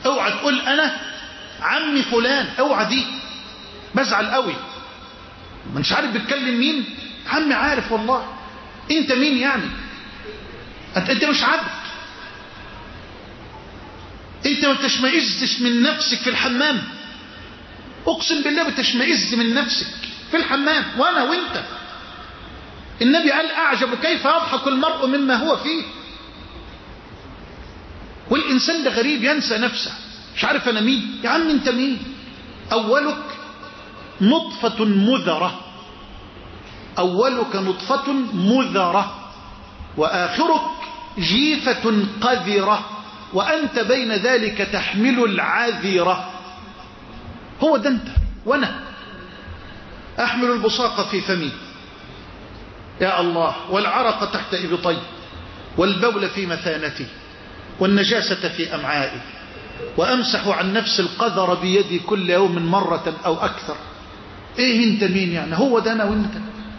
اوعى تقول انا عمي فلان اوعى دي بزعل قوي مش عارف بتكلم مين عمي عارف والله انت مين يعني انت, انت مش عبد انت ما بتشمئزش من نفسك في الحمام اقسم بالله بتشمئز من نفسك في الحمام وانا وانت النبي قال اعجب كيف يضحك المرء مما هو فيه والانسان ده غريب ينسى نفسه مش عارف انا مين يا عم انت مين اولك نطفة مذرة اولك نطفة مذرة واخرك جيفة قذرة وانت بين ذلك تحمل العذرة هو ده انت وانا احمل البصاق في فمي يا الله والعرق تحت ابطي والبول في مثانتي والنجاسة في امعائي وامسح عن نفس القذر بيدي كل يوم مرة او اكثر ايه انت مين يعني هو ده انا وانت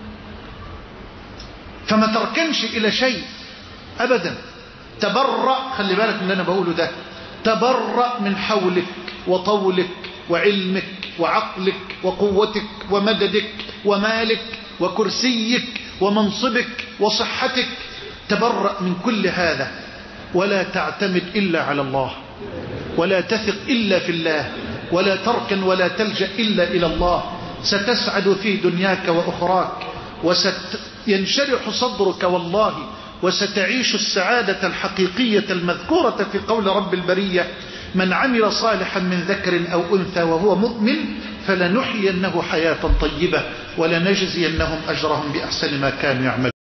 فما تركنش الى شيء ابدا تبرأ خلي بالك من اللي انا بقوله ده تبرأ من حولك وطولك وعلمك وعقلك وقوتك ومددك ومالك وكرسيك ومنصبك وصحتك تبرأ من كل هذا ولا تعتمد إلا على الله ولا تثق إلا في الله ولا تركن ولا تلجأ إلا إلى الله ستسعد في دنياك وأخراك وستنشرح صدرك والله وستعيش السعادة الحقيقية المذكورة في قول رب البرية من عمل صالحا من ذكر أو أنثى وهو مؤمن فلنحيينه حياة طيبة ولنجزينهم أجرهم بأحسن ما كانوا يعملون